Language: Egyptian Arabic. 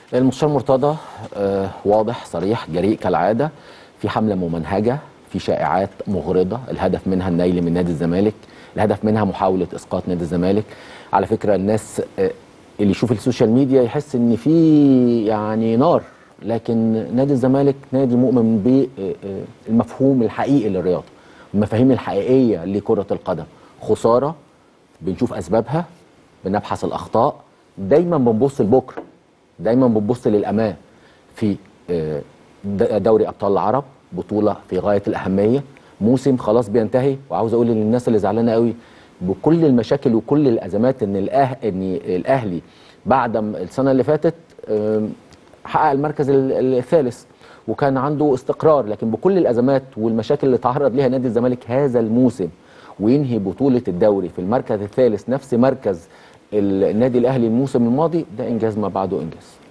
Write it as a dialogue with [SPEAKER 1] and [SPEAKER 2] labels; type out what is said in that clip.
[SPEAKER 1] المستشار مرتضى آه، واضح صريح جريء كالعاده في حمله ممنهجه في شائعات مغرضه الهدف منها النيل من نادي الزمالك الهدف منها محاوله اسقاط نادي الزمالك على فكره الناس آه، اللي يشوف السوشيال ميديا يحس ان في يعني نار لكن نادي الزمالك نادي مؤمن بالمفهوم الحقيقي للرياضه المفاهيم الحقيقيه لكره القدم خساره بنشوف اسبابها بنبحث الاخطاء دايما بنبص لبكره دايما بنبص للامام في آه، د- دوري ابطال العرب بطوله في غايه الاهميه موسم خلاص بينتهي وعاوز اقول للناس اللي زعلانه قوي بكل المشاكل وكل الازمات ان الأه... ان الاهلي بعد م- السنه اللي فاتت آم، حقق المركز ال- ال- الثالث وكان عنده استقرار لكن بكل الازمات والمشاكل اللي تعرض ليها نادي الزمالك هذا الموسم وينهي بطوله الدوري في المركز الثالث نفس مركز ال- النادي الاهلي الموسم الماضي ده انجاز ما بعده انجاز